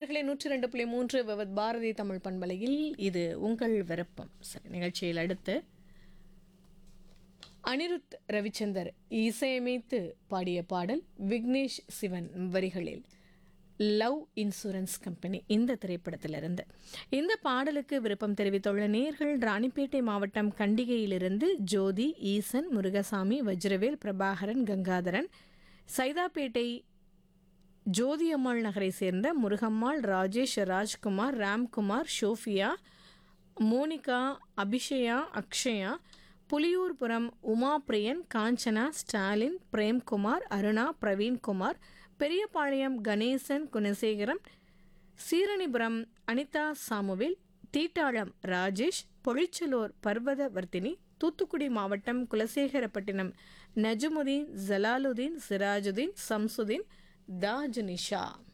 நேர்களே நூற்றி ரெண்டு புள்ளி மூன்று விவத் பாரதி தமிழ் பண்பலையில் இது உங்கள் விருப்பம் சரி நிகழ்ச்சியில் அடுத்து அனிருத் ரவிச்சந்தர் இசையமைத்து பாடிய பாடல் விக்னேஷ் சிவன் வரிகளில் லவ் இன்சூரன்ஸ் கம்பெனி இந்த திரைப்படத்திலிருந்து இந்த பாடலுக்கு விருப்பம் தெரிவித்துள்ள நேர்கள் ராணிப்பேட்டை மாவட்டம் கண்டிகையிலிருந்து ஜோதி ஈசன் முருகசாமி வஜ்ரவேல் பிரபாகரன் கங்காதரன் சைதாப்பேட்டை ஜோதியம்மாள் நகரை சேர்ந்த Murugammal Rajesh Rajkumar Ramkumar Sofia Monica Abishaya Akshaya Puliyurpuram Umapriyan Kanchana Stalin Premkumar Aruna Praveenkumar Periyapalayam Ganesan Gunasekaram Seeranipuram Anitha Samuel Theettalam Rajesh Pozhichalur Parvathavardhini Thoothukudi மாவட்டம் குலசேகரப்பட்டினம் நஜமுதீன் ஜலாலுதீன் சிராஜுதீன் சம்சுதீன் தாஜ் நிஷா